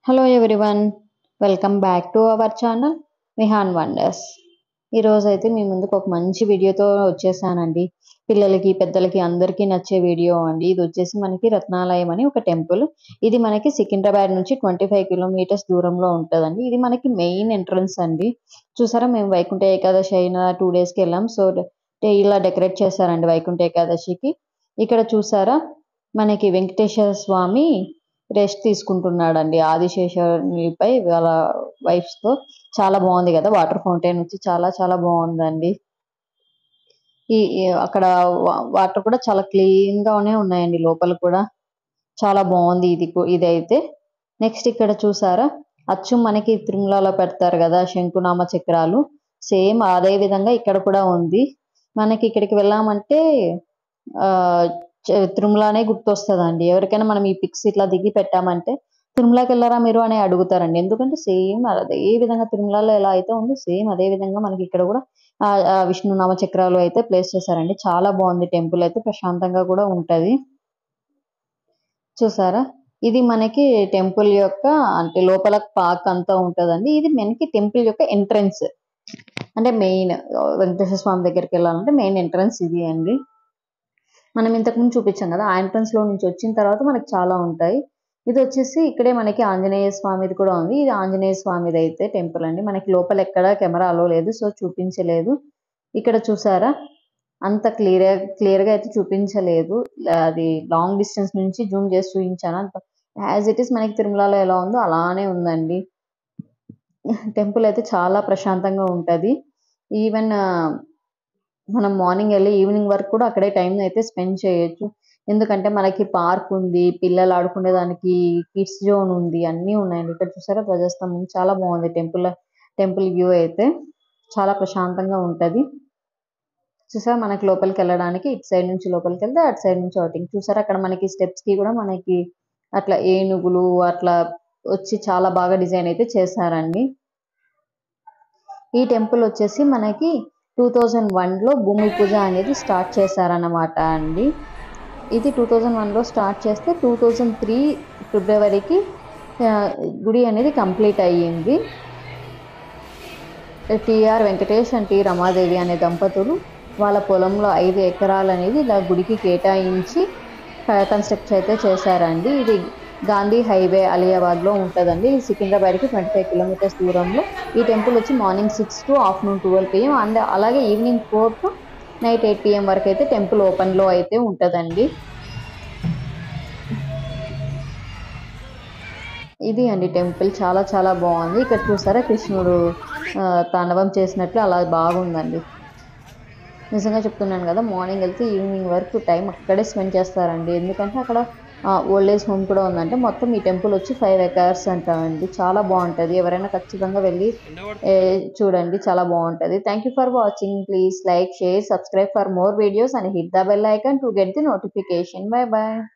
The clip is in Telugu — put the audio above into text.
hello everyone welcome back to our channel Vihan wonders ఈరోజు అయితే మీ ముందుకు ఒక మంచి వీడియోతో వచ్చేసానండి పిల్లలకి పెద్దలకి అందరికీ నచ్చే వీడియో అండి ఇది వచ్చేసి మనకి రత్నాలయం అని ఒక టెంపుల్ ఇది మనకి సికింద్రాబాద్ నుంచి ట్వంటీ ఫైవ్ కిలోమీటర్స్ దూరంలో ఉంటుందండి ఇది మనకి మెయిన్ ఎంట్రన్స్ అండి చూసారా మేము వైకుంఠ ఏకాదశి అయిన టూ డేస్కి వెళ్ళాం సో ఇలా డెకరేట్ చేశారండి వైకుంఠ ఏకాదశికి ఇక్కడ చూసారా మనకి వెంకటేశ్వర స్వామి రెస్ట్ తీసుకుంటున్నాడండి ఆదిశేషునిపై వాళ్ళ వైఫ్స్ తో చాలా బాగుంది కదా వాటర్ ఫౌంటైన్ వచ్చి చాలా చాలా బాగుందండి ఈ ఈ అక్కడ వాటర్ కూడా చాలా క్లీన్ గానే ఉన్నాయండి లోపల కూడా చాలా బాగుంది ఇది కూ- ఇదైతే నెక్స్ట్ ఇక్కడ చూసారా అచ్చు మనకి తిరుమలలో పెడతారు కదా శంకునామ చక్రాలు సేమ్ అదే విధంగా ఇక్కడ కూడా ఉంది మనకి ఇక్కడికి వెళ్ళామంటే ఆ చ- తిరుమలనే గుర్తొస్తుందండి ఎవరికైనా మనం ఈ పిక్స్ ఇట్లా దిగి పెట్టామంటే తిరుమలకి వెళ్ళారా మీరు అని అడుగుతారండి ఎందుకంటే సేమ్ అదే విధంగా తిరుమలలో ఎలా అయితే ఉందో సేమ్ అదే విధంగా మనకి ఇక్కడ కూడా ఆ ఆ విష్ణు నామ చక్రాలు అయితే ప్లేస్ చేశారండి చాలా బాగుంది టెంపుల్ అయితే ప్రశాంతంగా కూడా ఉంటది చూసారా ఇది మనకి టెంపుల్ యొక్క అంటే లోపల పార్క్ అంతా ఉంటదండి ఇది మనకి టెంపుల్ యొక్క ఎంట్రన్స్ అంటే మెయిన్ వెంకటేశ్వర స్వామి దగ్గరికి వెళ్ళాలంటే మెయిన్ ఎంట్రన్స్ ఇది అండి మనం ఇంతకు ముందు చూపించాం కదా ఆ ఎంట్రన్స్ లో నుంచి వచ్చిన తర్వాత మనకి చాలా ఉంటాయి ఇది వచ్చేసి ఇక్కడే మనకి ఆంజనేయ స్వామిది కూడా ఉంది ఇది ఆంజనేయ స్వామిది అయితే టెంపుల్ అండి మనకి లోపల ఎక్కడ కెమెరా అలో లేదు సో చూపించలేదు ఇక్కడ చూసారా అంత క్లియర్ క్లియర్ గా అయితే చూపించలేదు అది లాంగ్ డిస్టెన్స్ నుంచి జూమ్ చేసి చూపించాను యాజ్ ఇట్ ఈస్ మనకి తిరుమలలో ఎలా ఉందో అలానే ఉందండి టెంపుల్ అయితే చాలా ప్రశాంతంగా ఉంటది ఈవెన్ మనం మార్నింగ్ వెళ్ళి ఈవినింగ్ వరకు కూడా అక్కడే టైం అయితే స్పెండ్ చేయొచ్చు ఎందుకంటే మనకి పార్క్ ఉంది పిల్లలు ఆడుకునే దానికి కిడ్స్ జోన్ ఉంది అన్నీ ఉన్నాయండి ఇక్కడ చూసారా ధ్వజస్తంభం చాలా బాగుంది టెంపుల్ టెంపుల్ వ్యూ అయితే చాలా ప్రశాంతంగా ఉంటది చూసారా మనకి లోపలికి వెళ్ళడానికి ఇటు సైడ్ నుంచి లోపలికి వెళ్తే అటు సైడ్ నుంచి అవుటింగ్ చూసారా అక్కడ మనకి స్టెప్స్ కి కూడా మనకి అట్లా ఏనుగులు అట్లా వచ్చి చాలా బాగా డిజైన్ అయితే చేశారండి ఈ టెంపుల్ వచ్చేసి మనకి టూ థౌజండ్ వన్లో భూమి పూజ అనేది స్టార్ట్ చేశారన్నమాట అండి ఇది టూ థౌజండ్ వన్లో స్టార్ట్ చేస్తే టూ థౌజండ్ త్రీ ఫిబ్రవరికి ఆ, గుడి అనేది కంప్లీట్ అయ్యింది T R Venkatesh and T Ramadevi అనే దంపతులు వాళ్ళ పొలంలో ఐదు ఎకరాలు అనేది ఇలా గుడికి కేటాయించి కన్స్ట్రక్ట్ అయితే చేశారండి ఇది గాంధీ హైవే అలియాబాద్లో ఉంటుందండి ఇది సికింద్రాబాద్కి ట్వంటీ ఫైవ్ కిలోమీటర్స్ దూరంలో ఈ టెంపుల్ వచ్చి morning six to afternoon twelve PM and అలాగే evening four to night eight PM వరకు అయితే టెంపుల్ ఓపెన్లో అయితే ఉంటుందండి ఇది అండి టెంపుల్ చాలా చాలా బాగుంది ఇక్కడ చూసారా కృష్ణుడు ఆ, తాండవం చేసినట్లు అలా బాగుందండి నిజంగా చెప్తున్నాను కదా మార్నింగ్ వెళ్తే ఈవినింగ్ వరకు టైం అక్కడే స్పెండ్ చేస్తారండి ఎందుకంటే అక్కడ ఓల్డ్ ఏజ్ హోమ్ కూడా ఉందంటే మొత్తం ఈ టెంపుల్ వచ్చి ఫైవ్ ఎకర్స్ అంటామండి చాలా బాగుంటుంది ఎవరైనా ఖచ్చితంగా వెళ్ళి ఏ, చూడండి చాలా బాగుంటుంది thank you for watching please like share subscribe for more videos and hit the bell icon to get the notification bye bye